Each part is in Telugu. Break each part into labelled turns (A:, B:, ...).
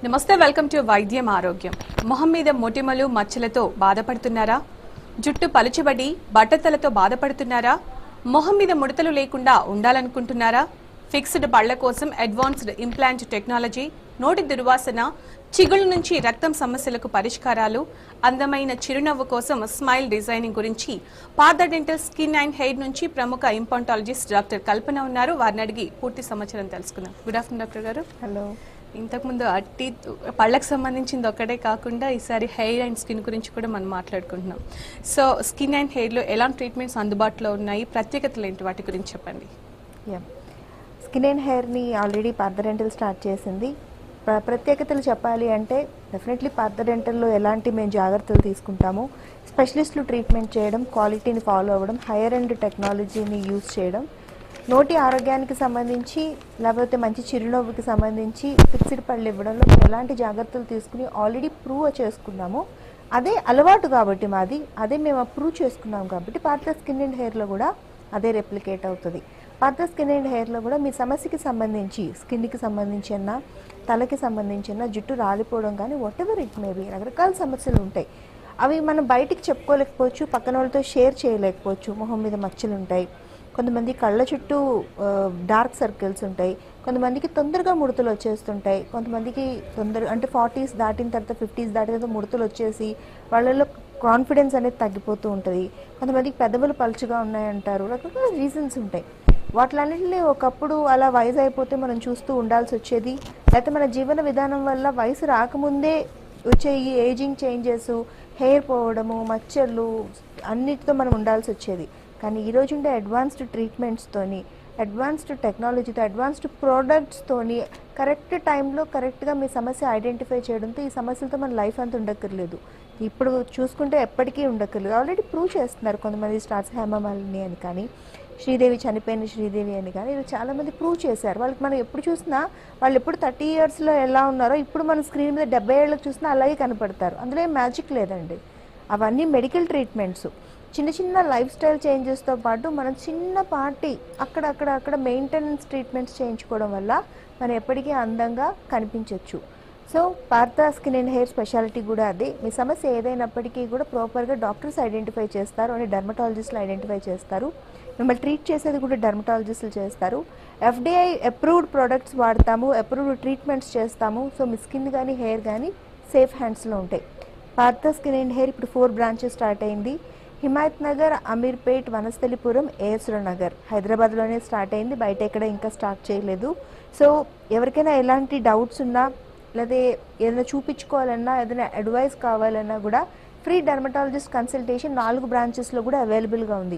A: నమస్తే వెల్కమ్ టు వైద్యం ఆరోగ్యం మొహం మీద మొటిమలు మచ్చలతో బాధపడుతున్నారా జుట్టు పలుచబడి బట్టతలతో బాధపడుతున్నారా మొహం మీద ముడతలు లేకుండా ఉండాలనుకుంటున్నారా ఫిక్స్డ్ పళ్ల కోసం అడ్వాన్స్డ్ ఇంప్లాంట్ టెక్నాలజీ నోటి దుర్వాసన చిగుళ్ళ నుంచి రక్తం సమస్యలకు పరిష్కారాలు అందమైన చిరునవ్వు కోసం స్మైల్ డిజైనింగ్ గురించి పాద డెంటల్ స్కిన్ అండ్ హెయిర్ నుంచి ప్రముఖ ఇంపాంటాలజిస్ట్ డాక్టర్ కల్పన ఉన్నారు వారిని అడిగి పూర్తి సమాచారం తెలుసుకుందాం గుడ్ ఆఫ్టర్నూన్ డాక్టర్ గారు
B: హలో
A: ఇంతకుముందు అట్టి పళ్ళకు సంబంధించింది ఒక్కటే కాకుండా ఈసారి హెయిర్ అండ్ స్కిన్ గురించి కూడా మనం మాట్లాడుకుంటున్నాం సో స్కిన్ అండ్ హెయిర్లో ఎలాంటి ట్రీట్మెంట్స్ అందుబాటులో ఉన్నాయి ప్రత్యేకతలు ఏంటి వాటి గురించి చెప్పండి
B: యా స్కిన్ అండ్ హెయిర్ని ఆల్రెడీ పార్థ డెంటల్ స్టార్ట్ చేసింది ప్ర- ప్రత్యేకతలు చెప్పాలి అంటే డెఫినెట్లీ పార్థ డెంటల్లో ఎలాంటి మేము జాగ్రత్తలు తీసుకుంటాము స్పెషలిస్టులు ట్రీట్మెంట్ చేయడం క్వాలిటీని ఫాలో అవ్వడం హైయర్ అండ్ టెక్నాలజీని యూజ్ చేయడం నోటి ఆరోగ్యానికి సంబంధించి లేకపోతే మంచి చిరునవ్వుకి సంబంధించి ఫిక్స్డ్ పళ్ళు ఇవ్వడంలో మేము ఎలాంటి జాగ్రత్తలు తీసుకుని ఆల్రెడీ ప్రూవ్ చేసుకున్నాము అదే అలవాటు కాబట్టి మాది అదే మేము ప్రూవ్ చేసుకున్నాం కాబట్టి పార్థ స్కిన్ అండ్ హెయిర్లో కూడా అదే రెప్లికేట్ అవుతుంది పాత స్కిన్ అండ్ హెయిర్లో కూడా మీ సమస్యకి సంబంధించి స్కిన్కి సంబంధించిన తలకి సంబంధించిన జుట్టు రాలిపోవడం కానీ వాట్ ఎవర్ ఇట్ మేబీ రకరకాల సమస్యలు ఉంటాయి అవి మనం బయటికి చెప్పుకోలేకపోవచ్చు పక్కన వాళ్ళతో షేర్ చేయలేకపోవచ్చు మొహం మీద మచ్చలు ఉంటాయి కొంతమంది కళ్ళ చుట్టూ డార్క్ సర్కిల్స్ ఉంటాయి కొంతమందికి తొందరగా ముడతలు వచ్చేస్తుంటాయి కొంతమందికి తొందర అంటే ఫార్టీస్ దాటిన తర్వాత ఫిఫ్టీస్ దాటిన తర్వాత ముడతలు వచ్చేసి వాళ్ళలో కాన్ఫిడెన్స్ అనేది తగ్గిపోతూ ఉంటుంది కొంతమందికి పెదవులు పలుచగా ఉన్నాయంటారు రకరకాల రీజన్స్ ఉంటాయి వాటిలన్నింటినీ ఒకప్పుడు అలా వయసు అయిపోతే మనం చూస్తూ ఉండాల్సి వచ్చేది లేకపోతే మన జీవన విధానం వల్ల వయసు రాకముందే వచ్చే ఈ ఏజింగ్ చేంజెస్ హెయిర్ పోవడము మచ్చర్లు అన్నిటితో మనం ఉండాల్సి వచ్చేది కానీ ఈ రోజు ఉండే అడ్వాన్స్డ్ ట్రీట్మెంట్స్తోని అడ్వాన్స్డ్ టెక్నాలజీతో అడ్వాన్స్డ్ ప్రోడక్ట్స్తోని కరెక్ట్ టైంలో కరెక్ట్గా మీ సమస్య ఐడెంటిఫై చేయడంతో ఈ సమస్యలతో మన లైఫ్ అంతా ఉండక్కర్లేదు ఇప్పుడు చూసుకుంటే ఎప్పటికీ ఉండక్కర్లేదు ఆల్రెడీ ప్రూవ్ చేస్తున్నారు కొంతమంది స్టార్ట్స్ హేమమాలిని అని కానీ శ్రీదేవి చనిపోయిన శ్రీదేవి అని కానీ ఇలా చాలామంది ప్రూవ్ చేశారు వాళ్ళకి మనం ఎప్పుడు చూసినా వాళ్ళు ఎప్పుడు థర్టీ ఇయర్స్లో ఎలా ఉన్నారో ఇప్పుడు మన స్క్రీన్ మీద డెబ్బై ఏళ్ళకి చూసినా అలాగే కనపడతారు అందులో ఏం మ్యాజిక్ లేదండి అవన్నీ మెడికల్ ట్రీట్మెంట్స్ చిన్న చిన్న లైఫ్ స్టైల్ చేంజెస్తో పాటు మనం చిన్న పార్టీ అక్కడ అక్కడ అక్కడ మెయింటెనెన్స్ ట్రీట్మెంట్స్ చేయించుకోవడం వల్ల మనం ఎప్పటికీ అందంగా కనిపించవచ్చు so Partha skin and hair speciality కూడా అదే మీ సమస్య ఏదైనప్పటికీ కూడా ప్రాపర్గా డాక్టర్స్ ఐడెంటిఫై చేస్తారు అని డర్మటాలజిస్టులు ఐడెంటిఫై చేస్తారు మిమ్మల్ని ట్రీట్ చేసేది కూడా డర్మటాలజిస్టులు చేస్తారు ఎఫ్డిఐ అప్రూవ్డ్ ప్రోడక్ట్స్ వాడతాము అప్రూవ్డ్ ట్రీట్మెంట్స్ చేస్తాము సో మీ స్కిన్ కానీ హెయిర్ కానీ సేఫ్ హ్యాండ్స్లో ఉంటాయి పార్థ స్కిన్ అండ్ హెయిర్ ఇప్పుడు ఫోర్ బ్రాంచెస్ స్టార్ట్ అయింది హిమాయత్ నగర్ అమీర్పేట్ వనస్థలిపురం ఏఎస్ర నగర్ హైదరాబాద్లోనే స్టార్ట్ అయింది బయట ఎక్కడ ఇంకా స్టార్ట్ చేయలేదు సో ఎవరికైనా ఎలాంటి డౌట్స్ ఉన్నా లేదా ఏదైనా చూపించుకోవాలన్నా ఏదైనా అడ్వైస్ కావాలన్నా కూడా ఫ్రీ డర్మటాలజిస్ట్ కన్సల్టేషన్ నాలుగు బ్రాంచెస్లో కూడా అవైలబుల్గా ఉంది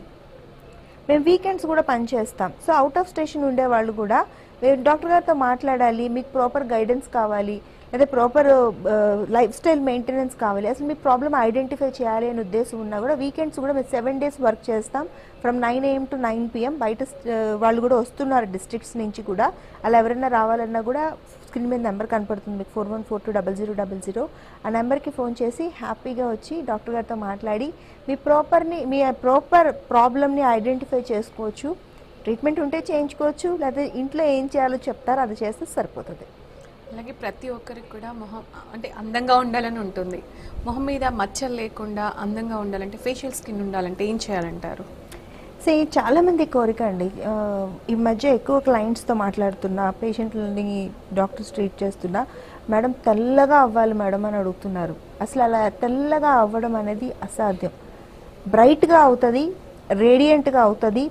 B: మేము వీకెండ్స్ కూడా పనిచేస్తాం సో అవుట్ ఆఫ్ స్టేషన్ ఉండే వాళ్ళు కూడా మీరు డాక్టర్ గారితో మాట్లాడాలి మీకు ప్రాపర్ గైడెన్స్ కావాలి లేదా ప్రాపర్ లైఫ్ స్టైల్ మెయింటెనెన్స్ కావాలి అసలు మీ ప్రాబ్లమ్ ఐడెంటిఫై చేయాలి అనే ఉద్దేశం ఉన్నా కూడా వీకెండ్స్ కూడా మేము సెవెన్ డేస్ వర్క్ చేస్తాం from nine AM to nine PM బయట ఆ, వాళ్ళు కూడా వస్తున్నారు డిస్ట్రిక్ట్స్ నుంచి కూడా అలా ఎవరైనా రావాలన్నా కూడా స్క్రీన్ మీద నెంబర్ కనపడుతుంది మీకు four one four two double zero double zero ఆ నెంబర్కి ఫోన్ చేసి హ్యాపీగా వచ్చి డాక్టర్ గారితో మాట్లాడి మీ ప్రాపర్ని మీ ప్రాపర్ ప్రాబ్లమ్ని ఐడెంటిఫై చేసుకోవచ్చు ట్రీట్మెంట్ ఉంటే చేయించుకోవచ్చు లేదా ఇంట్లో ఏం చేయాలో చెప్తారో అది చేస్తే సరిపోతుంది
A: అలాగే ప్రతి ఒక్కరికి కూడా మొహం అంటే అందంగా ఉండాలని ఉంటుంది మొహం మీద మచ్చలు లేకుండా అందంగా ఉండాలంటే ఫేషియల్ స్కిన్ ఉండాలంటే ఏం చేయాలంటారు
B: సో ఇది చాలా మంది కోరిక అండి ఆ, ఈ మధ్య ఎక్కువ క్లయింట్స్తో మాట్లాడుతున్నా పేషెంట్లని డాక్టర్స్ ట్రీట్ చేస్తున్నా మేడం తెల్లగా అవ్వాలి మేడం అని అడుగుతున్నారు అసలు అలా తెల్లగా అవ్వడం అనేది అసాధ్యం బ్రైట్గా అవుతుంది రేడియంట్గా అవుతుంది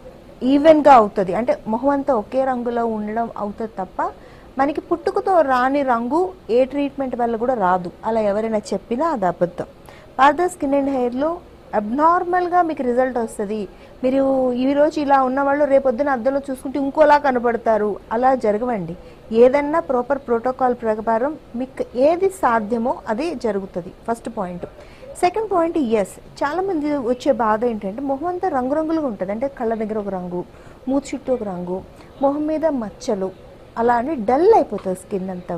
B: ఈవెన్గా అవుతుంది అంటే మొహం అంతా ఒకే రంగులో ఉండడం అవుతుంది తప్ప మనకి పుట్టుకతో రాని రంగు ఏ ట్రీట్మెంట్ వల్ల కూడా రాదు అలా ఎవరైనా చెప్పినా అది అబద్ధం పార్ద స్కిన్ అండ్ హెయిర్లో అబ్నార్మల్గా మీకు రిజల్ట్ వస్తుంది మీరు ఈ రోజు ఇలా ఉన్నవాళ్ళు రేపొద్దున అద్దంలో చూసుకుంటే ఇంకోలా కనపడతారు అలా జరగవండి ఏదన్నా ప్రాపర్ ప్రోటోకాల్ ప్రకారం మీకు ఏది సాధ్యమో అదే జరుగుతుంది first point second point yes చాలా మంది వచ్చే బాధ ఏంటంటే మొహం అంతా రంగురంగులుగా ఉంటుంది అంటే కళ్ళ దగ్గర ఒక రంగు మూతి చుట్టూ ఒక రంగు మొహం మీద మచ్చలు అలా అని డల్ అయిపోతుంది స్కిన్ అంతా కూడా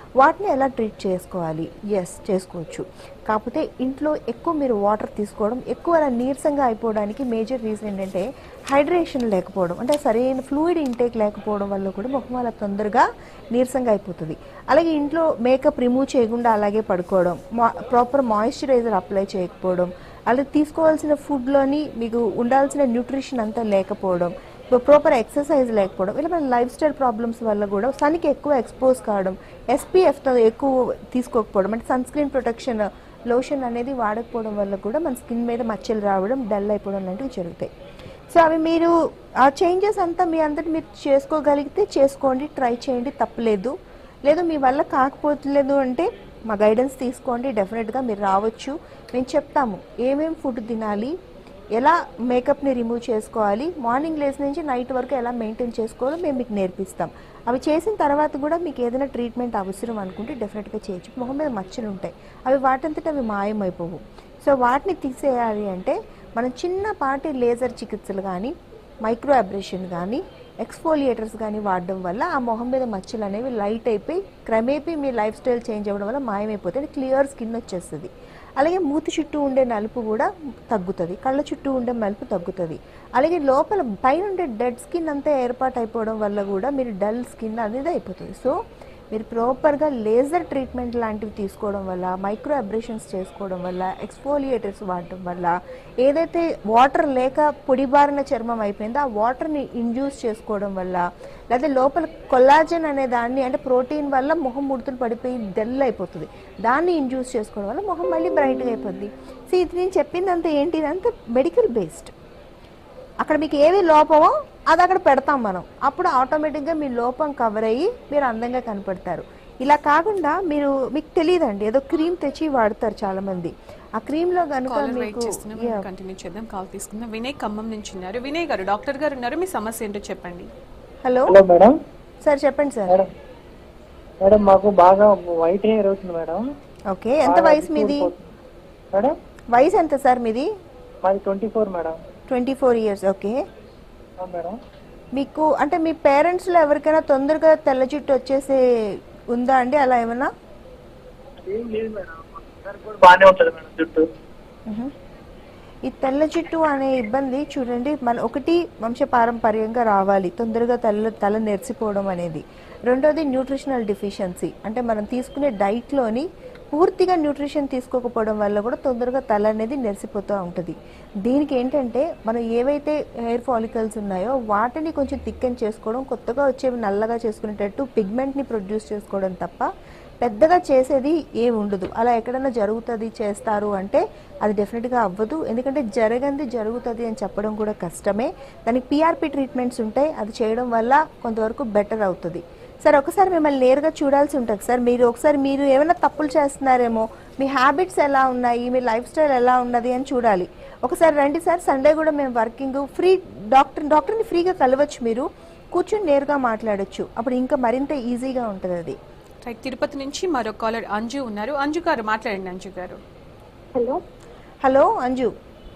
B: వాటిని ఎలా ట్రీట్ చేసుకోవాలి ఎస్ చేసుకోవచ్చు కాకపోతే ఇంట్లో ఎక్కువ మీరు వాటర్ తీసుకోవడం ఎక్కువ అలా నీరసంగా అయిపోవడానికి మేజర్ రీజన్ ఏంటంటే హైడ్రేషన్ లేకపోవడం అంటే సరైన ఫ్లూయిడ్ ఇంటేక్ లేకపోవడం వల్ల కూడా ముఖం అలా తొందరగా నీరసంగా అయిపోతుంది అలాగే ఇంట్లో మేకప్ రిమూవ్ చేయకుండా అలాగే పడుకోవడం ప్రాపర్ మాయిశ్చరైజర్ అప్లై చేయకపోవడం అలాగే తీసుకోవాల్సిన ఫుడ్లోని మీకు ఉండాల్సిన న్యూట్రిషన్ అంతా లేకపోవడం ప్రాపర్ ఎక్సర్సైజ్ లేకపోవడం ఇలా మన లైఫ్ స్టైల్ ప్రాబ్లమ్స్ వల్ల కూడా సన్కి ఎక్కువ ఎక్స్పోజ్ కావడం ఎస్పీఎఫ్తో ఎక్కువ తీసుకోకపోవడం అంటే సన్ స్క్రీన్ ప్రొటెక్షన్ లోషన్ అనేది వాడకపోవడం వల్ల కూడా మన స్కిన్ మీద మచ్చలు రావడం డల్ అయిపోవడం లాంటివి జరుగుతాయి సో అవి మీరు ఆ చేంజెస్ అంతా మీ అందరికి మీరు చేసుకోగలిగితే చేసుకోండి ట్రై చేయండి తప్పలేదు లేదు మీ వల్ల కాకపోలేదు అంటే మా గైడెన్స్ తీసుకోండి డెఫినెట్గా మీరు రావచ్చు మేము చెప్తాము ఏమేం ఫుడ్ తినాలి ఎలా మేకప్ని రిమూవ్ చేసుకోవాలి మార్నింగ్ లేస్ నుంచి నైట్ వరకు ఎలా మెయింటైన్ చేసుకోవాలో మేము మీకు నేర్పిస్తాం అవి చేసిన తర్వాత కూడా మీకు ఏదైనా ట్రీట్మెంట్ అవసరం అనుకుంటే డెఫినెట్గా చేయొచ్చు మొహం మీద మచ్చలు ఉంటాయి అవి వాటంతట అవి మాయమైపోవు సో వాటిని తీసేయాలి అంటే మనం చిన్నపాటి లేజర్ చికిత్సలు కానీ మైక్రో అబ్రేషన్ కానీ ఎక్స్ఫోలియేటర్స్ కానీ వాడడం వల్ల ఆ మొహం మీద మచ్చలు అనేవి లైట్ అయిపోయి క్రమేపీ మీ లైఫ్ స్టైల్ చేంజ్ అవ్వడం వల్ల మాయమైపోతుంది క్లియర్ స్కిన్ వచ్చేస్తుంది అలాగే మూతి చుట్టూ ఉండే నలుపు కూడా తగ్గుతుంది కళ్ళ చుట్టూ ఉండే నలుపు తగ్గుతుంది అలాగే లోపల పైన ఉండే డెడ్ స్కిన్ అంతా ఏర్పాటు అయిపోవడం వల్ల కూడా మీరు డల్ స్కిన్ అనేది అయిపోతుంది సో మీరు ప్రాపర్గా లేజర్ ట్రీట్మెంట్ లాంటివి తీసుకోవడం వల్ల మైక్రో అబ్రేషన్స్ చేసుకోవడం వల్ల ఎక్స్ఫోలియేటర్స్ వాడటం వల్ల ఏదైతే వాటర్ లేక పొడిబారిన చర్మం అయిపోయిందో ఆ వాటర్ని ఇండ్యూస్ చేసుకోవడం వల్ల లేదా లోపల కొల్లాజన్ అనే దాన్ని అంటే ప్రోటీన్ వల్ల మొహం ముడతలు పడిపోయి డెల్ అయిపోతుంది దాన్ని ఇండ్యూస్ చేసుకోవడం వల్ల మొహం మళ్ళీ బ్రైట్గా అయిపోద్ది సో ఇది నేను చెప్పిందంతా ఏంటి ఇదంతా మెడికల్ బేస్డ్ అక్కడ మీకు ఏవి లోపమో అది అక్కడ పెడతాం మనం అప్పుడు ఆటోమేటిక్గా మీ లోపం కవర్ అయ్యి మీరు అందంగా కనపడతారు ఇలా కాకుండా మీరు మీకు తెలియదండి ఏదో క్రీమ్ తెచ్చి వాడతారు చాలా మంది ఆ క్రీమ్లో కనుక
A: కాలర్ వెయిట్
B: మీకు
A: చేస్తున్నాం
B: Yeah.
A: కంటిన్యూ చేద్దాం కాల్ తీసుకుందాం వినయ్ ఖమ్మం నుంచి ఉన్నారు వినయ్ గారు డాక్టర్ గారు ఉన్నారు మీ సమస్య ఏంటో చెప్పండి
B: హలో
C: హలో మేడం
B: సార్ చెప్పండి సార్
C: మేడం మేడం మాకు బాగా వైట్ హెయిర్ అవుతుంది మేడం
B: ఓకే ఎంత
C: బాగా
B: వయసు మీది
C: ఊడిపోతుంది. మేడం
B: వయసు ఎంత సార్ మీది
C: మాది twenty four madam
B: twenty four years okay
C: ఆ, మేడం
B: మీకు అంటే మీ పేరెంట్స్లో ఎవరికైనా తొందరగా తెల్ల జుట్టు వచ్చేసి ఉందా అండి అలా ఏమన్నా
C: ఏం లేదు మేడం అందరికి కూడా బాగానే ఉంటుంది మేడం జుట్టు
B: మ్మ్. ఈ తెల్ల జుట్టు అనే ఇబ్బంది చూడండి మన ఒకటి వంశపారంపర్యంగా రావాలి తొందరగా తల తల నెరిసిపోవడం అనేది రెండోది న్యూట్రిషనల్ డిఫిషియన్సీ అంటే మనం తీసుకునే డైట్లోని పూర్తిగా న్యూట్రిషన్ తీసుకోకపోవడం వల్ల కూడా తొందరగా తల అనేది నెరిసిపోతూ ఉంటుంది దీనికి ఏంటంటే మనం ఏవైతే హెయిర్ ఫాలికల్స్ ఉన్నాయో వాటిని కొంచెం థిక్కన్ చేసుకోవడం కొత్తగా వచ్చేవి నల్లగా చేసుకునేటట్టు పిగ్మెంట్ని ప్రొడ్యూస్ చేసుకోవడం తప్ప పెద్దగా చేసేది ఏమి ఉండదు అలా ఎక్కడైనా జరుగుతుంది చేస్తారు అంటే అది డెఫినెట్గా అవ్వదు ఎందుకంటే జరగంది జరుగుతుంది అని చెప్పడం కూడా కష్టమే దానికి పిఆర్పి ట్రీట్మెంట్స్ ఉంటాయి అది చేయడం వల్ల కొంతవరకు బెటర్ అవుతుంది సార్ ఒకసారి మిమ్మల్ని నేరుగా చూడాల్సి ఉంటుంది సార్ మీరు ఒకసారి మీరు ఏమైనా తప్పులు చేస్తున్నారేమో మీ హ్యాబిట్స్ ఎలా ఉన్నాయి మీ లైఫ్ స్టైల్ ఎలా ఉన్నది అని చూడాలి ఒకసారి రండి సార్ సండే కూడా మేము వర్కింగ్ ఫ్రీ డాక్టర్ డాక్టర్ని ఫ్రీగా కలవచ్చు మీరు కూర్చుని నేరుగా మాట్లాడొచ్చు అప్పుడు ఇంకా మరింత ఈజీగా ఉంటుంది అది
A: రైట్ తిరుపతి నుంచి మరో కాలర్ అంజు ఉన్నారు అంజు గారు మాట్లాడండి అంజు గారు
D: hello
B: hello Anju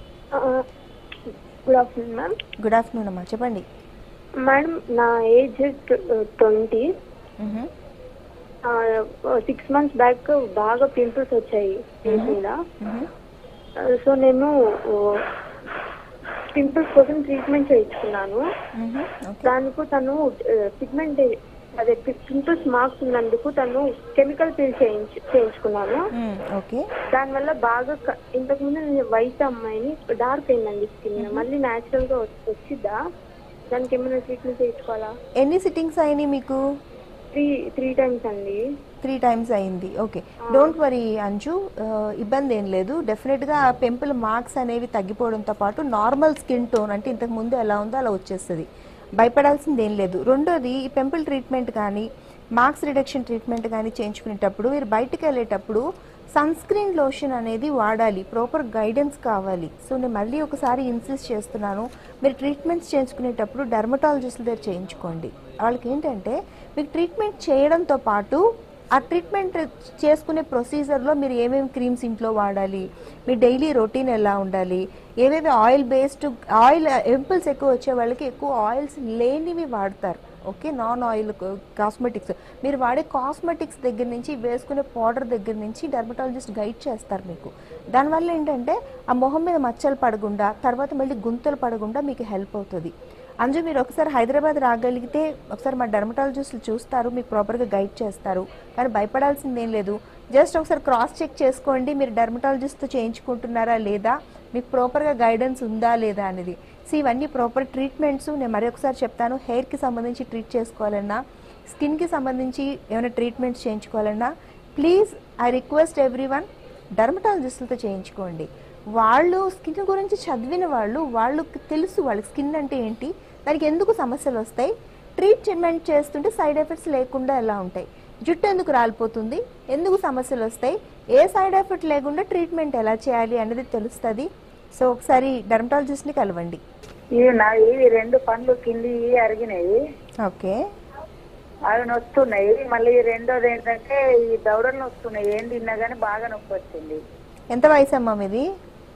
D: good afternoon ma'am
B: good afternoon అమ్మా చెప్పండి
D: మేడం నా age twenty
B: hmm.
D: Six months back బాగా పింపుల్స్ వచ్చాయి ఫేస్ మీద
B: మ్హూ.
D: సో నేను పింపుల్స్ కోసం ట్రీట్మెంట్ చేయించుకున్నాను
B: మ్హూ. ఓకే
D: దానికి తను పిగ్మెంట్ అదే పింపుల్స్ మార్క్స్ ఉన్నందుకు తను కెమికల్ పీల్ చేయించు చేయించుకున్నాను
B: మ్, ఓకే
D: దానివల్ల బాగా క- ఇంతకుముందు నేను వైట్ అమ్మాయిని డార్క్ అయిందండి స్కిన్ మళ్ళీ న్యాచురల్ గా వచ్చి- వచ్చిద్దా దానికి ఏమైనా ట్రీట్మెంట్ చేయించుకోవాలా
B: ఎన్ని సిట్టింగ్స్ అయినాయి మీకు
D: త్రీ త్రీ టైమ్స్ అండి
B: త్రీ టైమ్స్ అయింది ఓకే డోంట్ వరీ అంజు ఆ, ఇబ్బంది ఏం లేదు డెఫినెట్గా ఆ పెంపుల్ మార్క్స్ అనేవి తగ్గిపోవడంతో పాటు నార్మల్ స్కిన్ టోన్ అంటే ఇంతకు ముందు ఎలా ఉందో అలా వచ్చేస్తుంది భయపడాల్సింది ఏం లేదు రెండోది ఈ పెంపుల్ ట్రీట్మెంట్ కానీ మార్క్స్ రిడక్షన్ ట్రీట్మెంట్ కానీ చేయించుకునేటప్పుడు మీరు బయటికి వెళ్ళేటప్పుడు సన్ స్క్రీన్ లోషన్ అనేది వాడాలి ప్రాపర్ గైడెన్స్ కావాలి సో నేను మళ్ళీ ఒకసారి ఇన్సిస్ట్ చేస్తున్నాను మీరు ట్రీట్మెంట్స్ చేయించుకునేటప్పుడు డర్మటాలజిస్ట్ దగ్గర చేయించుకోండి వాళ్ళకి ఏంటంటే మీకు ట్రీట్మెంట్ చేయడంతో పాటు ఆ ట్రీట్మెంట్ చేసుకునే ప్రొసీజర్లో మీరు ఏమేమి క్రీమ్స్ ఇంట్లో వాడాలి మీ డైలీ రొటీన్ ఎలా ఉండాలి ఏవేవి ఆయిల్ బేస్డ్ ఆయిల్ ఎంపుల్స్ ఎక్కువ వచ్చే వాళ్ళకి ఎక్కువ ఆయిల్స్ లేనివి వాడతారు ఓకే నాన్ ఆయిల్ కాస్మెటిక్స్ మీరు వాడే కాస్మెటిక్స్ దగ్గర నుంచి వేసుకునే పౌడర్ దగ్గర నుంచి డెర్మటాలజిస్ట్ గైడ్ చేస్తారు మీకు దానివల్ల ఏంటంటే ఆ మొహం మీద మచ్చలు పడకుండా తర్వాత మళ్ళీ గుంతలు పడకుండా మీకు హెల్ప్ అవుతుంది అంజు మీరు ఒకసారి హైదరాబాద్ రాగలిగితే ఒకసారి మా డెర్మటాలజిస్టులు చూస్తారు మీకు ప్రాపర్గా గైడ్ చేస్తారు కానీ భయపడాల్సింది ఏం లేదు జస్ట్ ఒకసారి క్రాస్ చెక్ చేసుకోండి మీరు డెర్మటాలజిస్ట్తో చేయించుకుంటున్నారా లేదా మీకు ప్రాపర్గా గైడెన్స్ ఉందా లేదా అనేది సో ఇవన్నీ ప్రాపర్ ట్రీట్మెంట్స్ నేను మరి ఒకసారి చెప్తాను హెయిర్కి సంబంధించి ట్రీట్ చేసుకోవాలన్నా స్కిన్కి సంబంధించి ఏమైనా ట్రీట్మెంట్స్ చేయించుకోవాలన్నా please I request everyone డర్మటాలజిస్టులతో చేయించుకోండి వాళ్ళు స్కిన్ గురించి చదివిన వాళ్ళు వాళ్ళకి తెలుసు వాళ్ళకి స్కిన్ అంటే ఏంటి దానికి ఎందుకు సమస్యలు వస్తాయి ట్రీట్మెంట్ చేస్తుంటే సైడ్ ఎఫెక్ట్స్ లేకుండా ఎలా ఉంటాయి జుట్టు ఎందుకు రాలిపోతుంది ఎందుకు సమస్యలు వస్తాయి ఏ సైడ్ ఎఫెక్ట్ లేకుండా ట్రీట్మెంట్ ఎలా చేయాలి అనేది తెలుస్తుంది సో ఒకసారి డర్మటాలజిస్ట్ని కలవండి
E: ఇవి నా ఇవి రెండు పండ్లు కింది అరిగినాయి
B: ఓకే
E: అవి నొస్తున్నాయి మళ్ళీ రెండోది ఏంటంటే ఈ దౌడలు నొస్తున్నాయి ఏం తిన్నా కానీ బాగా నొప్పి వచ్చింది
B: ఎంత వయసు అమ్మా మీది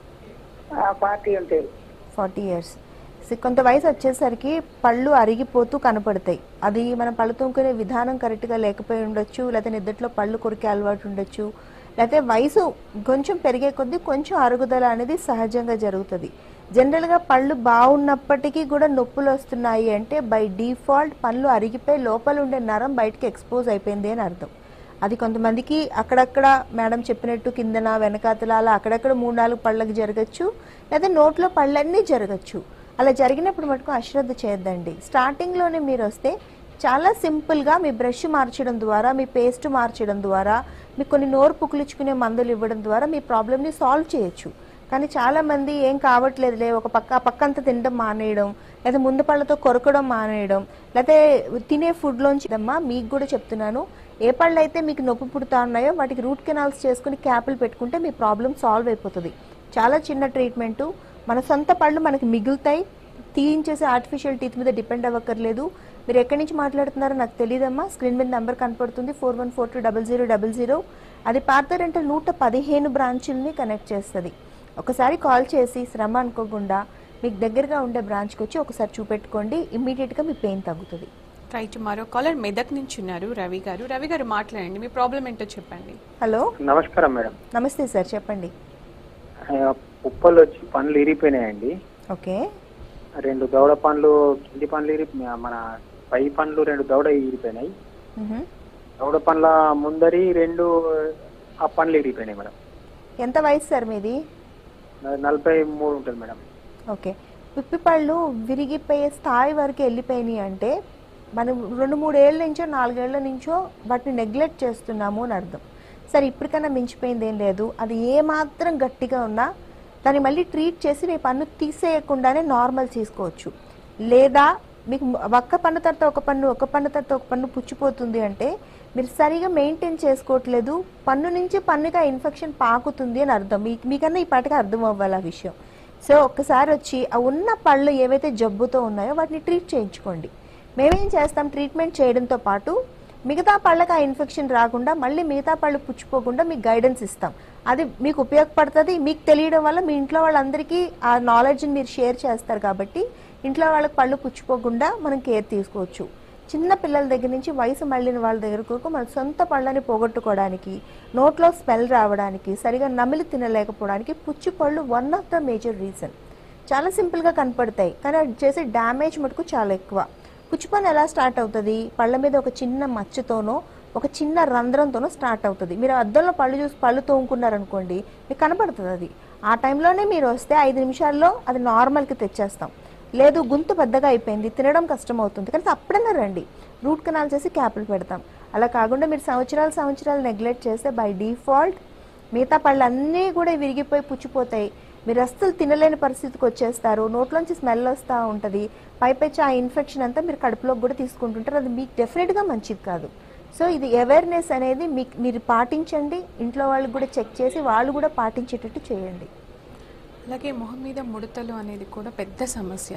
E: ఆ పార్టీ ఉంటాయి
B: ఫార్టీ ఇయర్స్ కొంత వయసు వచ్చేసరికి పళ్ళు అరిగిపోతూ కనపడతాయి అది మనం పళ్ళు తోముకునే విధానం కరెక్ట్గా లేకపోయి ఉండొచ్చు లేకపోతే నిద్దట్లో పళ్ళు కొరికే అలవాటు ఉండొచ్చు లేకపోతే వయసు కొంచెం పెరిగే కొద్దీ కొంచెం అరుగుదల అనేది సహజంగా జరుగుతుంది జనరల్గా పళ్ళు బాగున్నప్పటికీ కూడా నొప్పులు వస్తున్నాయి అంటే బై డిఫాల్ట్ పళ్ళు అరిగిపోయి లోపల ఉండే నరం బయటకి ఎక్స్పోజ్ అయిపోయింది అని అర్థం అది కొంతమందికి అక్కడక్కడ మేడం చెప్పినట్టు కిందన వెనకాతల అలా అక్కడక్కడ మూడు నాలుగు పళ్ళకి జరగచ్చు లేదా నోట్లో పళ్ళన్నీ జరగచ్చు అలా జరిగినప్పుడు మటుకు అశ్రద్ధ చేయొద్దండి స్టార్టింగ్లోనే మీరు వస్తే చాలా సింపుల్గా మీ బ్రష్ మార్చడం ద్వారా మీ పేస్ట్ మార్చడం ద్వారా మీకు కొన్ని నోరు పుకులించుకునే మందులు ఇవ్వడం ద్వారా మీ ప్రాబ్లమ్ని సాల్వ్ చేయొచ్చు కానీ చాలా మంది ఏం కావట్లేదులే ఒక పక్క ఆ పక్క అంతా తినడం మానేయడం లేదా ముందు పళ్ళతో కొరకడం మానేయడం లేకపోతే తినే ఫుడ్లోంచి అమ్మా మీకు కూడా చెప్తున్నాను ఏ పళ్ళు అయితే మీకు నొప్పి పుడతా ఉన్నాయో వాటికి రూట్ కెనాల్స్ చేసుకుని క్యాపులు పెట్టుకుంటే మీ ప్రాబ్లం సాల్వ్ అయిపోతుంది చాలా చిన్న ట్రీట్మెంటు మన సొంత పళ్ళు మనకి మిగులుతాయి తీయించేసి ఆర్టిఫిషియల్ టీత్ మీద డిపెండ్ అవ్వక్కర్లేదు మీరు ఎక్కడి నుంచి మాట్లాడుతున్నారో నాకు తెలియదమ్మా స్క్రీన్ మీద నెంబర్ కనపడుతుంది four one four two double zero double zero అది పార్థరెంటల్ నూట పదిహేను బ్రాంచుల్ని కనెక్ట్ చేస్తుంది ఒకసారి కాల్ చేసి శ్రమ అనుకోకుండా మీకు దగ్గరగా ఉండే బ్రాంచ్కి వచ్చి ఒకసారి చూపెట్టుకోండి ఇమ్మీడియట్గా మీ పెయిన్ తగ్గుతుంది
A: రైట్ మరో కాలర్ మెదక్ నుంచి ఉన్నారు రవి గారు రవి గారు మాట్లాడండి మీ ప్రాబ్లం ఏంటో చెప్పండి
B: హలో
C: నమస్కారం మేడం
B: నమస్తే సార్ చెప్పండి
C: ఆ, ఉప్పలు వచ్చి పండ్లు ఇరిగిపోయినాయండి
B: ఓకే
C: రెండు దవడ పండ్లు కింది పండ్లు ఇరి మన పై పండ్లు రెండు దవడ ఇరిగిపోయినాయి
B: మ్హూ.
C: దవడ పండ్ల ముందరి రెండు ఆ పండ్లు ఇరిగిపోయినాయి మేడం
B: ఎంత వయసు సార్ మీది
C: నాది నలభై మూడు ఉంటుంది మేడం
B: ఓకే పిప్పిపళ్ళు విరిగిపోయే స్థాయి వరకు వెళ్ళిపోయినాయి అంటే మనం రెండు మూడేళ్ల నుంచో నాలుగేళ్ల నుంచో వాటిని నెగ్లెక్ట్ చేస్తున్నాము అని అర్థం సరే ఇప్పటికైనా మించిపోయింది ఏం లేదు అది ఏ మాత్రం గట్టిగా ఉన్నా దాన్ని మళ్ళీ ట్రీట్ చేసి మీ పన్ను తీసేయకుండానే నార్మల్ చేసుకోవచ్చు లేదా మీకు ఒక్క పన్ను తర్వాత ఒక పన్ను ఒక పన్ను తర్వాత ఒక పన్ను పుచ్చిపోతుంది అంటే మీరు సరిగా మెయింటైన్ చేసుకోవట్లేదు పన్ను నుంచి పన్నుగా ఇన్ఫెక్షన్ పాకుతుంది అని అర్థం మీకు మీకన్నా ఈ పాటికి అర్థం అవ్వాలి ఆ విషయం సో ఒక్కసారి వచ్చి ఆ ఉన్న పళ్ళు ఏవైతే జబ్బుతో ఉన్నాయో వాటిని ట్రీట్ చేయించుకోండి మేమేం చేస్తాం ట్రీట్మెంట్ చేయడంతో పాటు మిగతా పళ్ళకి ఆ ఇన్ఫెక్షన్ రాకుండా మళ్ళీ మిగతా పళ్ళు పుచ్చిపోకుండా మీకు గైడెన్స్ ఇస్తాం అది మీకు ఉపయోగపడుతుంది మీకు తెలియడం వల్ల మీ ఇంట్లో వాళ్ళందరికీ ఆ నాలెడ్జ్ని మీరు షేర్ చేస్తారు కాబట్టి ఇంట్లో వాళ్ళకి పళ్ళు పుచ్చిపోకుండా మనం కేర్ తీసుకోవచ్చు చిన్న పిల్లల దగ్గర నుంచి వయసు మళ్ళిన వాళ్ళ దగ్గరకు వరకు మన సొంత పళ్ళని పోగొట్టుకోవడానికి నోట్లో స్మెల్ రావడానికి సరిగా నమిలి తినలేకపోవడానికి పుచ్చి పళ్ళు one of the major reason చాలా సింపుల్గా కనపడతాయి కానీ అది చేసే డ్యామేజ్ మటుకు చాలా ఎక్కువ పుచ్చిపని ఎలా స్టార్ట్ అవుతుంది పళ్ళ మీద ఒక చిన్న మచ్చతోనో ఒక చిన్న రంధ్రంతోనో స్టార్ట్ అవుతుంది మీరు అద్దంలో పళ్ళు చూసి పళ్ళు తోముకున్నారనుకోండి మీకు కనపడుతుంది అది ఆ టైంలోనే మీరు వస్తే ఐదు నిమిషాల్లో అది నార్మల్కి తెచ్చేస్తాం లేదు గొంతు పెద్దగా అయిపోయింది తినడం కష్టం అవుతుంది కానీ అప్పుడైనా రండి రూట్ కెనాల్ చేసి క్యాపులు పెడతాం అలా కాకుండా మీరు సంవత్సరాలు సంవత్సరాలు నెగ్లెక్ట్ చేస్తే బై డిఫాల్ట్ మిగతా పళ్ళు అన్నీ కూడా విరిగిపోయి పుచ్చిపోతాయి మీరు అస్సలు తినలేని పరిస్థితికి వచ్చేస్తారు నోట్లోంచి స్మెల్ వస్తూ ఉంటుంది పైపెచ్చి ఆ ఇన్ఫెక్షన్ అంతా మీరు కడుపులోకి కూడా తీసుకుంటుంటారు అది మీకు డెఫినెట్గా మంచిది కాదు సో ఇది అవేర్నెస్ అనేది మీకు మీరు పాటించండి ఇంట్లో వాళ్ళకి కూడా చెక్ చేసి వాళ్ళు కూడా పాటించేటట్టు చేయండి
A: అలాగే మొహం మీద ముడతలు అనేది కూడా పెద్ద సమస్య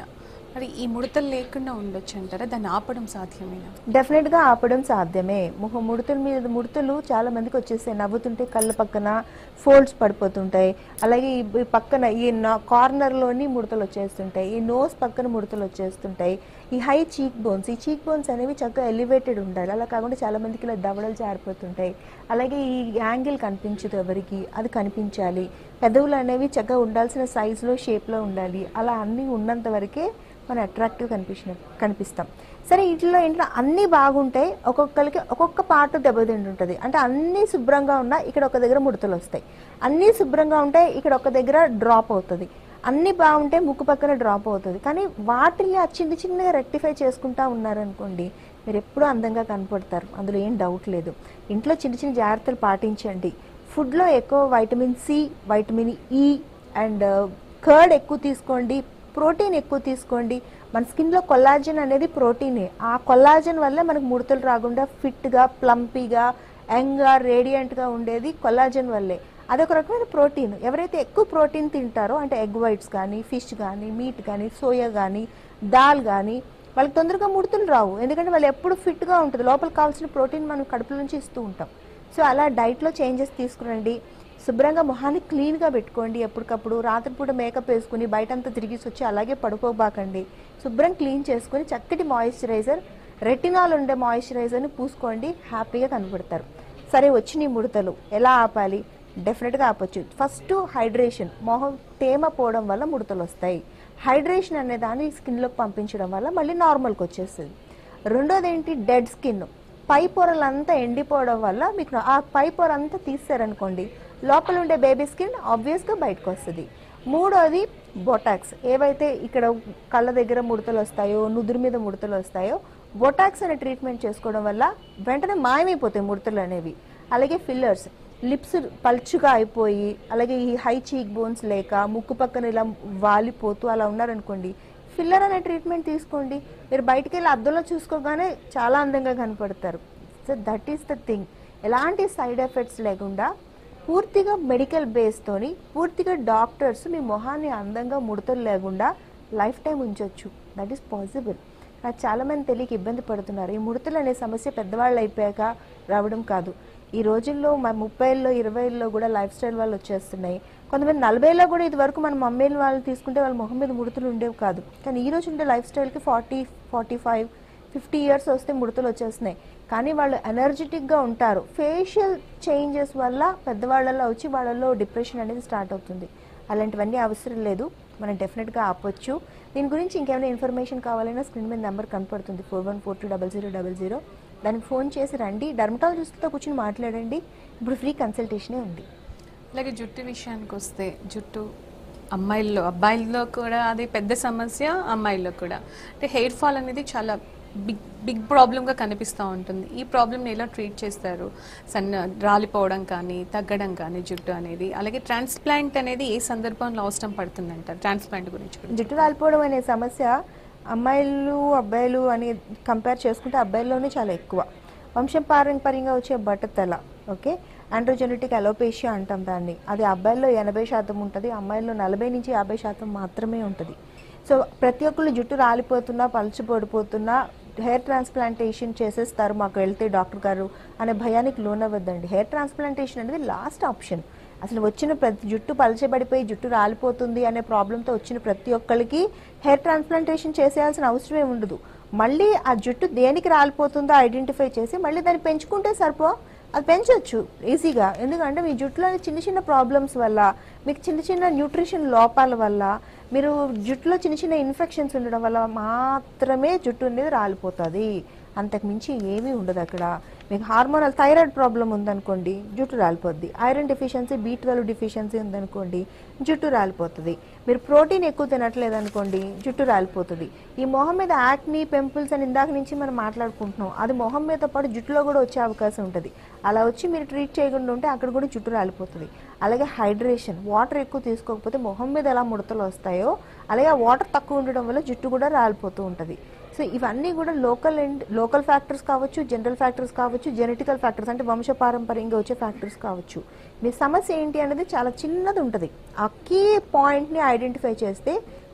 A: మరి ఈ ముడతలు లేకుండా ఉండొచ్చు అంటారా దాన్ని ఆపడం సాధ్యమేనా
B: డెఫినెట్గా ఆపడం సాధ్యమే ముఖ ముడతల మీద ముడతలు చాలా మందికి వచ్చేస్తాయి నవ్వుతుంటే కళ్ళ పక్కన ఫోల్డ్స్ పడిపోతుంటాయి అలాగే ఈ ఈ పక్కన ఈ కార్నర్లోని ముడతలు వచ్చేస్తుంటాయి ఈ నోస్ పక్కన ముడతలు వచ్చేస్తుంటాయి ఈ హై చీక్ బోన్స్ ఈ చీక్ బోన్స్ అనేవి చక్కగా ఎలివేటెడ్ ఉండాలి అలా కాకుండా చాలా మందికి ఇలా దవడలు జారిపోతుంటాయి అలాగే ఈ యాంగిల్ కనిపించదు ఎవరికి అది కనిపించాలి పెదవులు అనేవి చక్కగా ఉండాల్సిన సైజులో షేప్లో ఉండాలి అలా అన్నీ ఉన్నంత వరకే మనం అట్రాక్టివ్ కనిపించిన కనిపిస్తాం సరే ఇంట్లో ఇంట్లో అన్నీ బాగుంటాయి ఒక్కొక్కరికి ఒక్కొక్క పార్ట్ దెబ్బతింటుంటుంది అంటే అన్నీ శుభ్రంగా ఉన్నా ఇక్కడ ఒక దగ్గర ముడతలు వస్తాయి అన్నీ శుభ్రంగా ఉంటే ఇక్కడ ఒక దగ్గర డ్రాప్ అవుతుంది అన్నీ బాగుంటే ముక్కు పక్కన డ్రాప్ అవుతుంది కానీ వాటిని ఆ చిన్న చిన్నగా రెక్టిఫై చేసుకుంటా ఉన్నారనుకోండి మీరు ఎప్పుడూ అందంగా కనపడతారు అందులో ఏం డౌట్ లేదు ఇంట్లో చిన్న చిన్న జాగ్రత్తలు పాటించండి ఫుడ్లో ఎక్కువ vitamin C vitamin E and curd ఎక్కువ తీసుకోండి ప్రోటీన్ ఎక్కువ తీసుకోండి మన స్కిన్లో కొల్లాజన్ అనేది ప్రోటీనే ఆ కొల్లాజన్ వల్ల మనకు ముడతలు రాకుండా ఫిట్గా ప్లంపీగా యంగ్గా రేడియంట్గా ఉండేది కొల్లాజన్ వల్లే అదొక రకమైన ప్రోటీన్ ఎవరైతే ఎక్కువ ప్రోటీన్ తింటారో అంటే ఎగ్ వైట్స్ కానీ ఫిష్ కానీ మీట్ కానీ సోయా కానీ దాల్ కానీ వాళ్ళకి తొందరగా ముడతలు రావు ఎందుకంటే వాళ్ళు ఎప్పుడు ఫిట్గా ఉంటుంది లోపల కావాల్సిన ప్రోటీన్ మనం కడుపులో నుంచి ఇస్తూ ఉంటాం సో అలా డైట్లో చేంజెస్ తీసుకురండి శుభ్రంగా మొహాన్ని క్లీన్గా పెట్టుకోండి ఎప్పటికప్పుడు రాత్రిపూట మేకప్ వేసుకుని బయటంతా తిరిగేసి వచ్చి అలాగే పడుకోబాకండి శుభ్రం క్లీన్ చేసుకుని చక్కటి మాయిశ్చరైజర్ రెటినాల్ ఉండే మాయిశ్చరైజర్ని పూసుకోండి హ్యాపీగా కనబడతారు సరే వచ్చిన ఈ ముడతలు ఎలా ఆపాలి డెఫినెట్గా ఆపొచ్చు ఫస్ట్ హైడ్రేషన్ మొహం తేమ పోవడం వల్ల ముడతలు వస్తాయి హైడ్రేషన్ అనే దాన్ని స్కిన్లోకి పంపించడం వల్ల మళ్ళీ నార్మల్కి వచ్చేస్తుంది రెండోది ఏంటి డెడ్ స్కిన్ పై పొరలంతా ఎండిపోవడం వల్ల మీకు ఆ పై పొర అంతా తీసారనుకోండి లోపల ఉండే బేబీ స్కిన్ ఆబ్వియస్గా బయటకు వస్తుంది మూడోది బొటాక్స్ ఏవైతే ఇక్కడ కళ్ళ దగ్గర ముడతలు వస్తాయో నుదురు మీద ముడతలు వస్తాయో బొటాక్స్ అనే ట్రీట్మెంట్ చేసుకోవడం వల్ల వెంటనే మాయమైపోతాయి ముడతలు అనేవి అలాగే ఫిల్లర్స్ లిప్స్ పల్చుగా అయిపోయి అలాగే ఈ హై చీక్ బోన్స్ లేక ముక్కు పక్కన ఇలా వాలిపోతూ అలా ఉన్నారనుకోండి ఫిల్లర్ అనే ట్రీట్మెంట్ తీసుకోండి మీరు బయటికి వెళ్ళి అద్దంలో చూసుకోగానే చాలా అందంగా కనపడతారు so that is the thing ఎలాంటి సైడ్ ఎఫెక్ట్స్ లేకుండా పూర్తిగా మెడికల్ బేస్తోని పూర్తిగా డాక్టర్స్ మీ మొహాన్ని అందంగా ముడతలు లేకుండా లైఫ్ టైం ఉంచవచ్చు దట్ ఈస్ పాసిబుల్ నాకు చాలామంది తెలియక ఇబ్బంది పడుతున్నారు ఈ ముడతలు అనే సమస్య పెద్దవాళ్ళు అయిపోయాక రావడం కాదు ఈ రోజుల్లో మా ముప్పైల్లో ఇరవైల్లో కూడా లైఫ్ స్టైల్ వాళ్ళు వచ్చేస్తున్నాయి కొంతమంది నలభైలో కూడా ఇది వరకు మన మమ్మీలు వాళ్ళు తీసుకుంటే వాళ్ళ మొహం మీద ముడతలు ఉండేవి కాదు కానీ ఈ రోజు ఉండే లైఫ్ స్టైల్కి forty forty five fifty years వస్తే ముడతలు వచ్చేస్తున్నాయి కానీ వాళ్ళు ఎనర్జెటిక్గా ఉంటారు ఫేషియల్ చేంజెస్ వల్ల పెద్దవాళ్ళలో వచ్చి వాళ్ళలో డిప్రెషన్ అనేది స్టార్ట్ అవుతుంది అలాంటివన్నీ అవసరం లేదు మనం డెఫినెట్గా ఆపొచ్చు దీని గురించి ఇంకేమైనా ఇన్ఫర్మేషన్ కావాలన్నా స్క్రీన్ మీద నెంబర్ కనపడుతుంది four one four two double zero double zero దానికి ఫోన్ చేసి రండి డర్మటాలజిస్ట్తో కూర్చొని మాట్లాడండి ఇప్పుడు ఫ్రీ కన్సల్టేషనే ఉంది
A: అలాగే జుట్టు విషయానికి వస్తే జుట్టు అమ్మాయిల్లో అబ్బాయిల్లో కూడా అది పెద్ద సమస్య అమ్మాయిల్లో కూడా అంటే హెయిర్ ఫాల్ అనేది చాలా బిగ్ బిగ్ ప్రాబ్లంగా కనిపిస్తూ ఉంటుంది ఈ ప్రాబ్లమ్ని ఎలా ట్రీట్ చేస్తారు సన్న రాలిపోవడం కానీ తగ్గడం కానీ జుట్టు అనేది అలాగే ట్రాన్స్ప్లాంట్ అనేది ఏ సందర్భంలో అవసరం పడుతుంది అంటారు ట్రాన్స్ప్లాంట్ గురించి కూడా
B: జుట్టు రాలిపోవడం అనే సమస్య అమ్మాయిలు అబ్బాయిలు అని కంపేర్ చేసుకుంటే అబ్బాయిల్లోనే చాలా ఎక్కువ వంశం పారంపర్యంగా వచ్చే బట్టతల ఓకే ఆండ్రోజెనెటిక్ అలోపేషియా అంటాం దాన్ని అది అబ్బాయిల్లో ఎనభై శాతం ఉంటుంది అమ్మాయిల్లో నలభై నుంచి యాభై శాతం మాత్రమే ఉంటుంది సో ప్రతి ఒక్కళ్ళు జుట్టు రాలిపోతున్నా పలుచు పడిపోతున్నా హెయిర్ ట్రాన్స్ప్లాంటేషన్ చేసేస్తారు మాకు వెళ్తే డాక్టర్ గారు అనే భయానికి లోనవ్వద్దండి హెయిర్ ట్రాన్స్ప్లాంటేషన్ అనేది లాస్ట్ ఆప్షన్ అసలు వచ్చిన ప్రతి జుట్టు పలచబడిపోయి జుట్టు రాలిపోతుంది అనే ప్రాబ్లంతో వచ్చిన ప్రతి ఒక్కరికి హెయిర్ ట్రాన్స్ప్లాంటేషన్ చేసేయాల్సిన అవసరమే ఉండదు మళ్ళీ ఆ జుట్టు దేనికి రాలిపోతుందో ఐడెంటిఫై చేసి మళ్ళీ దాన్ని పెంచుకుంటే సరిపో అది పెంచవచ్చు ఈజీగా ఎందుకంటే మీ జుట్టులో చిన్న చిన్న ప్రాబ్లమ్స్ వల్ల మీకు చిన్న చిన్న న్యూట్రిషన్ లోపాల వల్ల మీరు జుట్టులో చిన్న చిన్న ఇన్ఫెక్షన్స్ ఉండడం వల్ల మాత్రమే జుట్టు అనేది రాలిపోతుంది అంతకు మించి ఏమీ ఉండదు అక్కడ మీకు హార్మోనల్ థైరాయిడ్ ప్రాబ్లం ఉందనుకోండి జుట్టు రాలిపోద్ది iron deficiency B twelve deficiency ఉందనుకోండి జుట్టు రాలిపోతుంది మీరు ప్రోటీన్ ఎక్కువ తినట్లేదు అనుకోండి జుట్టు రాలిపోతుంది ఈ మొహం మీద యాక్ని పెంపుల్స్ అని ఇందాక నుంచి మనం మాట్లాడుకుంటున్నాం అది మొహం మీద పాటు జుట్టులో కూడా వచ్చే అవకాశం ఉంటుంది అలా వచ్చి మీరు ట్రీట్ చేయకుండా ఉంటే అక్కడ కూడా జుట్టు రాలిపోతుంది అలాగే హైడ్రేషన్ వాటర్ ఎక్కువ తీసుకోకపోతే మొహం మీద ఎలా ముడతలు వస్తాయో అలాగే ఆ వాటర్ తక్కువ ఉండడం వల్ల జుట్టు కూడా రాలిపోతూ ఉంటుంది సో ఇవన్నీ కూడా లోకల్ అండ్ లోకల్ ఫ్యాక్టర్స్ కావచ్చు జనరల్ ఫ్యాక్టర్స్ కావచ్చు జెనెటికల్ ఫ్యాక్టర్స్ అంటే వంశపారంపర్యంగా వచ్చే ఫ్యాక్టర్స్ కావచ్చు మీ సమస్య ఏంటి అనేది చాలా చిన్నది ఉంటుంది ఆ కీ పాయింట్ని ఐడెంటిఫై చేస్తే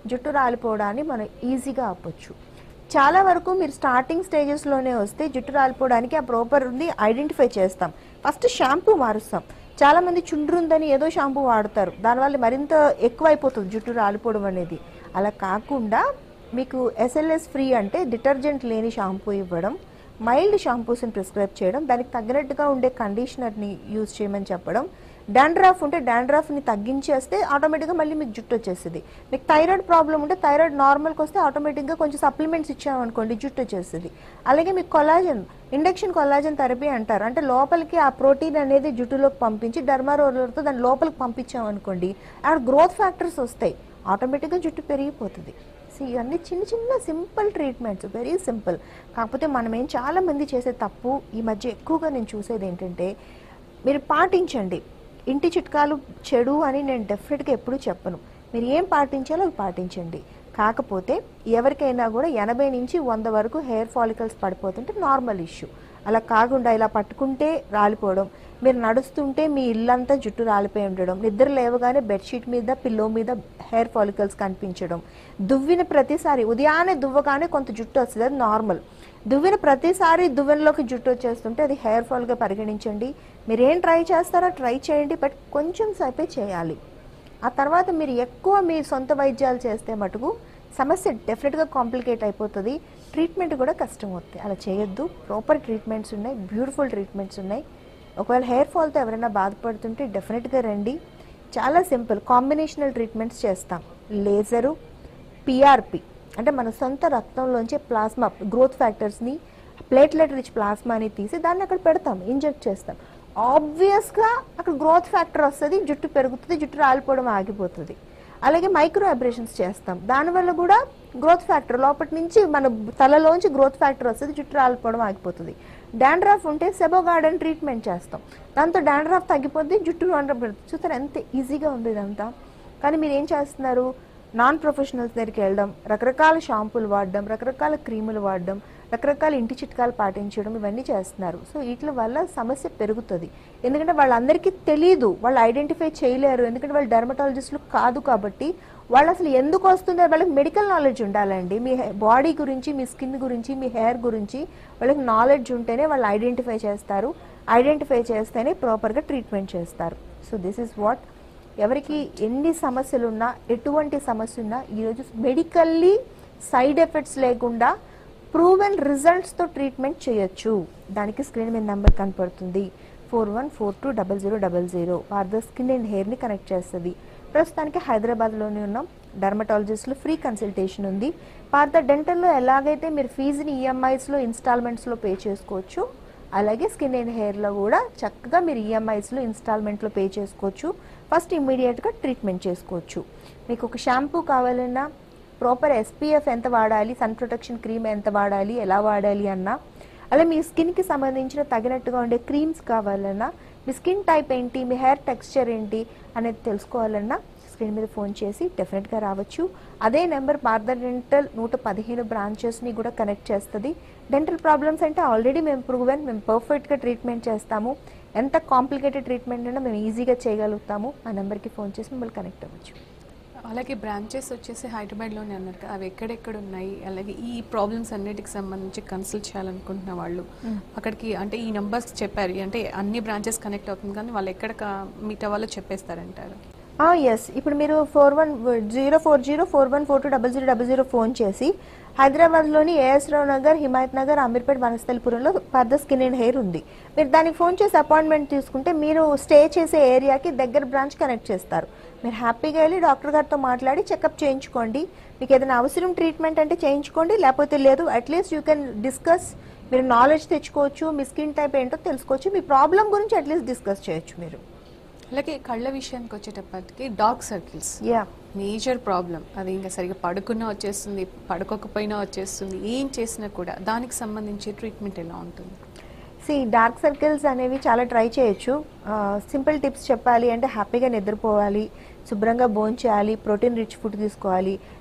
B: జుట్టు రాలిపోవడాన్ని మనం ఈజీగా ఆపొచ్చు చాలా వరకు మీరు స్టార్టింగ్ స్టేజెస్లోనే వస్తే జుట్టు రాలిపోవడానికి ఆ ప్రాపర్ ఉంది ఐడెంటిఫై చేస్తాం ఫస్ట్ షాంపూ మారుస్తాం చాలా మంది చుండ్రు ఉందని ఏదో షాంపూ వాడతారు దానివల్ల మరింత ఎక్కువ అయిపోతుంది జుట్టు రాలిపోవడం అనేది అలా కాకుండా మీకు ఎస్ఎల్ఎస్ ఫ్రీ అంటే డిటర్జెంట్ లేని షాంపూ ఇవ్వడం మైల్డ్ షాంపూస్ని ప్రిస్క్రైబ్ చేయడం దానికి తగినట్టుగా ఉండే కండిషనర్ని యూజ్ చేయమని చెప్పడం డాండ్రాఫ్ ఉంటే డాండ్రాఫ్ని తగ్గించేస్తే ఆటోమేటిక్గా మళ్ళీ మీకు జుట్టు వచ్చేస్తుంది మీకు థైరాయిడ్ ప్రాబ్లం ఉంటే థైరాయిడ్ నార్మల్కి వస్తే ఆటోమేటిక్గా కొంచెం సప్లిమెంట్స్ ఇచ్చామనుకోండి జుట్టు వచ్చేస్తుంది అలాగే మీకు కొలాజన్ ఇండక్షన్ కొలాజన్ థెరపీ అంటారు అంటే లోపలికి ఆ ప్రోటీన్ అనేది జుట్టులోకి పంపించి డర్మా రోలర్తో దాని లోపలికి పంపించామనుకోండి అక్కడ గ్రోత్ ఫ్యాక్టర్స్ వస్తాయి ఆటోమేటిక్గా జుట్టు పెరిగిపోతుంది సో ఇవన్నీ చిన్న చిన్న సింపుల్ ట్రీట్మెంట్స్ వెరీ సింపుల్ కాకపోతే మనం ఏం చాలా మంది చేసే తప్పు ఈ మధ్య ఎక్కువగా నేను చూసేది ఏంటంటే మీరు పాటించండి ఇంటి చిట్కాలు చెడు అని నేను డెఫినెట్గా ఎప్పుడూ చెప్పను మీరు ఏం పాటించాలో అవి పాటించండి కాకపోతే ఎవరికైనా కూడా ఎనభై నుంచి వంద వరకు హెయిర్ ఫాలికల్స్ పడిపోతుంటే నార్మల్ ఇష్యూ అలా కాకుండా ఇలా పట్టుకుంటే రాలిపోవడం మీరు నడుస్తుంటే మీ ఇల్లంతా జుట్టు రాలిపోయి ఉండడం నిద్ర లేవగానే బెడ్షీట్ మీద పిల్లో మీద హెయిర్ ఫాలికల్స్ కనిపించడం దువ్విన ప్రతిసారి ఉదయాన్నే దువ్వగానే కొంత జుట్టు వస్తుంది అది నార్మల్ దువ్విన ప్రతిసారి దువ్వెనలోకి జుట్టు వచ్చేస్తుంటే అది హెయిర్ ఫాల్గా పరిగణించండి మీరు ఏం ట్రై చేస్తారో ట్రై చేయండి బట్ కొంచెం సేపే చేయాలి ఆ తర్వాత మీరు ఎక్కువ మీ సొంత వైద్యాలు చేస్తే మటుకు సమస్య డెఫినెట్గా కాంప్లికేట్ అయిపోతుంది ట్రీట్మెంట్ కూడా కష్టం అవుతుంది అలా చేయొద్దు ప్రాపర్ ట్రీట్మెంట్స్ ఉన్నాయి బ్యూటిఫుల్ ట్రీట్మెంట్స్ ఉన్నాయి ఒకవేళ హెయిర్ ఫాల్తో ఎవరైనా బాధపడుతుంటే డెఫినెట్గా రండి చాలా సింపుల్ కాంబినేషనల్ ట్రీట్మెంట్స్ చేస్తాం లేజరు పిఆర్పి అంటే మన సొంత రక్తంలోంచి ప్లాస్మా గ్రోత్ ఫ్యాక్టర్స్ని ప్లేట్లెట్ రిచ్ ప్లాస్మాని తీసి దాన్ని అక్కడ పెడతాం ఇంజెక్ట్ చేస్తాం ఆబ్వియస్గా అక్కడ గ్రోత్ ఫ్యాక్టర్ వస్తుంది జుట్టు పెరుగుతుంది జుట్టు రాలిపోవడం ఆగిపోతుంది అలాగే మైక్రో అబ్రేషన్స్ చేస్తాం దానివల్ల కూడా గ్రోత్ ఫ్యాక్టర్ లోపటి నుంచి మన తలలోంచి గ్రోత్ ఫ్యాక్టర్ వస్తుంది జుట్టు రాలిపోవడం ఆగిపోతుంది డాండ్రాఫ్ ఉంటే సెబో గార్డెన్ ట్రీట్మెంట్ చేస్తాం దాంతో డాండ్రాఫ్ తగ్గిపోద్ది జుట్టు డాండ్రాఫ్ పెడుతుంది చూస్తారు ఎంత ఈజీగా ఉంది ఇదంతా కానీ మీరు ఏం చేస్తున్నారు నాన్ ప్రొఫెషనల్స్ దగ్గరికి వెళ్ళడం రకరకాల షాంపూలు వాడడం రకరకాల క్రీములు వాడడం రకరకాల ఇంటి చిట్కాలు పాటించడం ఇవన్నీ చేస్తున్నారు సో వీటి వల్ల సమస్య పెరుగుతుంది ఎందుకంటే వాళ్ళందరికీ తెలియదు వాళ్ళు ఐడెంటిఫై చేయలేరు ఎందుకంటే వాళ్ళు డెర్మటాలజిస్టులు కాదు కాబట్టి వాళ్ళు అసలు ఎందుకు వస్తుందో వాళ్ళకి మెడికల్ నాలెడ్జ్ ఉండాలండి మీ బాడీ గురించి మీ స్కిన్ గురించి మీ హెయిర్ గురించి వాళ్ళకి నాలెడ్జ్ ఉంటేనే వాళ్ళు ఐడెంటిఫై చేస్తారు ఐడెంటిఫై చేస్తేనే ప్రాపర్గా ట్రీట్మెంట్ చేస్తారు సో దిస్ ఇస్ వాట్ ఎవరికి ఎన్ని సమస్యలు ఉన్నా ఎటువంటి సమస్య ఉన్నా ఈరోజు మెడికల్లీ సైడ్ ఎఫెక్ట్స్ లేకుండా ప్రూవెన్ రిజల్ట్స్తో ట్రీట్మెంట్ చేయొచ్చు దానికి స్క్రీన్ మీద నెంబర్ కనపడుతుంది four one four two double zero double zero Partha skin and హెయిర్ని కనెక్ట్ చేస్తుంది ప్రస్తుతానికి హైదరాబాద్లోనే ఉన్నాం డర్మటాలజిస్ట్లో ఫ్రీ కన్సల్టేషన్ ఉంది పార్ద డెంటల్లో ఎలాగైతే మీరు ఫీజుని ఈఎంఐస్లో ఇన్స్టాల్మెంట్స్లో పే చేసుకోవచ్చు అలాగే స్కిన్ అండ్ హెయిర్లో కూడా చక్కగా మీరు ఈఎంఐస్లో ఇన్స్టాల్మెంట్లో పే చేసుకోవచ్చు ఫస్ట్ ఇమ్మీడియట్గా ట్రీట్మెంట్ చేసుకోవచ్చు మీకు ఒక షాంపూ కావాలన్నా ప్రాపర్ ఎస్పీఎఫ్ ఎంత వాడాలి సన్ ప్రొటెక్షన్ క్రీమ్ ఎంత వాడాలి ఎలా వాడాలి అన్నా అలా మీ స్కిన్కి సంబంధించిన తగినట్టుగా ఉండే క్రీమ్స్ కావాలన్నా మీ స్కిన్ టైప్ ఏంటి మీ హెయిర్ టెక్స్చర్ ఏంటి అనేది తెలుసుకోవాలన్నా స్క్రీన్ మీద ఫోన్ చేసి డెఫినెట్గా రావచ్చు అదే నెంబర్ పార్ద డెంటల్ నూట పదిహేను బ్రాంచెస్ని కూడా కనెక్ట్ చేస్తుంది డెంటల్ ప్రాబ్లమ్స్ అంటే ఆల్రెడీ మేము ప్రూవెన్ మేము పర్ఫెక్ట్గా ట్రీట్మెంట్ చేస్తాము ఎంత కాంప్లికేటెడ్ ట్రీట్మెంట్ అయినా మేము ఈజీగా చేయగలుగుతాము ఆ నెంబర్కి ఫోన్ చేసి మిమ్మల్ని కనెక్ట్ అవ్వచ్చు
A: అలాగే బ్రాంచెస్ వచ్చేసి హైదరాబాద్లోనే అన్నారు కదా అవి ఎక్కడెక్కడ ఉన్నాయి అలాగే ఈ ప్రాబ్లమ్స్ అన్నిటికి సంబంధించి కన్సల్ట్ చేయాలనుకుంటున్న వాళ్ళు అక్కడికి అంటే ఈ నంబర్స్ చెప్పారు అంటే అన్ని బ్రాంచెస్ కనెక్ట్ అవుతుంది కానీ వాళ్ళు ఎక్కడ మీట్ అవ్వాలో చెప్పేస్తారంటారు
B: ఎస్ ఇప్పుడు మీరు four one zero four zero four one four two double zero double zero phone చేసి హైదరాబాద్లోని ఏఎస్ రావు నగర్ హిమాయత్ నగర్ అమీర్పేట్ వనస్థలిపురంలో పర్ద స్కిన్ అండ్ హెయిర్ ఉంది మీరు దానికి ఫోన్ చేసి అపాయింట్మెంట్ తీసుకుంటే మీరు స్టే చేసే ఏరియాకి దగ్గర బ్రాంచ్ కనెక్ట్ చేస్తారు మీరు హ్యాపీగా వెళ్ళి డాక్టర్ గారితో మాట్లాడి చెకప్ చేయించుకోండి మీకు ఏదైనా అవసరం ట్రీట్మెంట్ అంటే చేయించుకోండి లేకపోతే లేదు అట్లీస్ట్ యూ కెన్ డిస్కస్ మీరు నాలెడ్జ్ తెచ్చుకోవచ్చు మీ స్కిన్ టైప్ ఏంటో తెలుసుకోవచ్చు మీ ప్రాబ్లం గురించి అట్లీస్ట్ డిస్కస్ చేయొచ్చు మీరు
A: అలాగే కళ్ళ విషయానికి వచ్చేటప్పటికి dark circles
B: yeah
A: major problem అది ఇంకా సరిగా పడుకున్నా వచ్చేస్తుంది పడుకోకపోయినా వచ్చేస్తుంది ఏం చేసినా కూడా దానికి సంబంధించి ట్రీట్మెంట్ ఎలా ఉంటుంది
B: సి డార్క్ సర్కిల్స్ అనేవి చాలా ట్రై చేయొచ్చు సింపుల్ టిప్స్ చెప్పాలి అంటే హ్యాపీగా నిద్రపోవాలి శుభ్రంగా భోజనం చేయాలి ప్రోటీన్ రిచ్ ఫుడ్ తీసుకోవాలి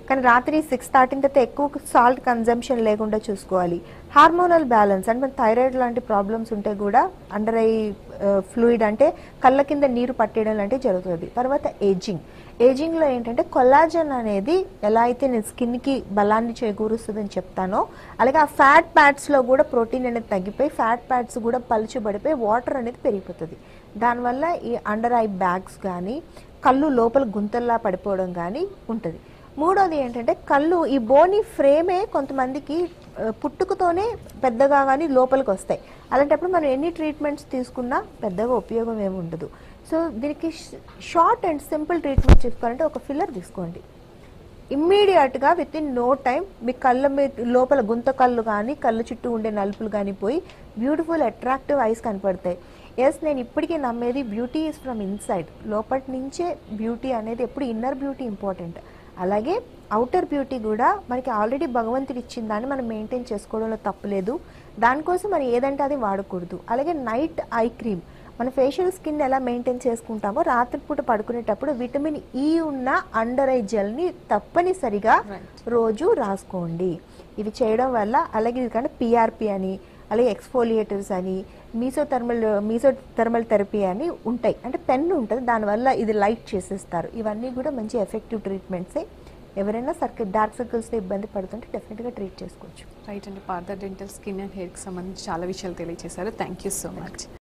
B: కానీ రాత్రి సిక్స్ దాటిన తర్వాత ఎక్కువ సాల్ట్ కన్జంప్షన్ లేకుండా చూసుకోవాలి హార్మోనల్ బ్యాలెన్స్ అంటే మన థైరాయిడ్ లాంటి ప్రాబ్లమ్స్ ఉంటే కూడా అండర్ ఐ ఫ్లూయిడ్ అంటే కళ్ళ కింద నీరు పట్టేయడం లాంటివి జరుగుతుంది తర్వాత ఏజింగ్ ఏజింగ్లో ఏంటంటే కొల్లాజన్ అనేది ఎలా అయితే నేను స్కిన్కి బలాన్ని చేకూరుస్తుందని చెప్తానో అలాగే ఆ ఫ్యాట్ ప్యాడ్స్లో కూడా ప్రోటీన్ అనేది తగ్గిపోయి ఫ్యాట్ ప్యాడ్స్ కూడా పలుచబడిపోయి వాటర్ అనేది పెరిగిపోతుంది దానివల్ల ఈ అండర్ ఐ బ్యాగ్స్ కానీ కళ్ళు లోపల గుంతల్లా పడిపోవడం కానీ ఉంటుంది మూడోది ఏంటంటే కళ్ళు ఈ బోని ఫ్రేమే కొంతమందికి ఆ, పుట్టుకతోనే పెద్దగా కానీ లోపలికి వస్తాయి అలాంటప్పుడు మనం ఎన్ని ట్రీట్మెంట్స్ తీసుకున్నా పెద్దగా ఉపయోగం ఏమి ఉండదు సో దీనికి షార్ట్ అండ్ సింపుల్ ట్రీట్మెంట్ తీసుకోవాలంటే ఒక ఫిల్లర్ తీసుకోండి ఇమ్మీడియట్గా విత్ ఇన్ నో టైం మీ కళ్ళ మీద లోపల గుంత కళ్ళు కానీ కళ్ళు చుట్టూ ఉండే నలుపులు కానీ పోయి బ్యూటిఫుల్ అట్రాక్టివ్ ఐస్ కనపడతాయి ఎస్ నేను ఇప్పటికీ నమ్మేది బ్యూటీ ఈజ్ ఫ్రమ్ ఇన్సైడ్ లోపటి నుంచే బ్యూటీ అనేది ఎప్పుడు ఇన్నర్ బ్యూటీ ఇంపార్టెంట్ అలాగే అవుటర్ బ్యూటీ కూడా మనకి ఆల్రెడీ భగవంతుడు ఇచ్చిన దాన్ని మనం మెయింటైన్ చేసుకోవడంలో తప్పులేదు దానికోసం మనం ఏదంటే అది వాడకూడదు అలాగే నైట్ ఐ క్రీమ్ మన ఫేషియల్ స్కిన్ ఎలా మెయింటైన్ చేసుకుంటామో రాత్రిపూట పడుకునేటప్పుడు విటమిన్ ఈ ఉన్న అండర్ ఐ జెల్ని తప్పనిసరిగా రోజు రాసుకోండి ఇవి చేయడం వల్ల అలాగే ఇది పిఆర్పి అని అలాగే ఎక్స్ఫోలియేటర్స్ అని మీసోథర్మల్ మీసోథర్మల్ థెరపీ అని ఉంటాయి అంటే పెన్ ఉంటుంది దానివల్ల ఇది లైట్ చేసేస్తారు ఇవన్నీ కూడా మంచి ఎఫెక్టివ్ ట్రీట్మెంట్సే ఎవరైనా సర్కిల్ డార్క్ సర్కిల్స్తో ఇబ్బంది పడుతుంటే డెఫినెట్గా ట్రీట్ చేసుకోవచ్చు
A: రైట్ అండి పార్థర్ డెంటల్ స్కిన్ అండ్ హెయిర్కి సంబంధించి చాలా విషయాలు తెలియజేశారు థ్యాంక్ యూ సో మచ్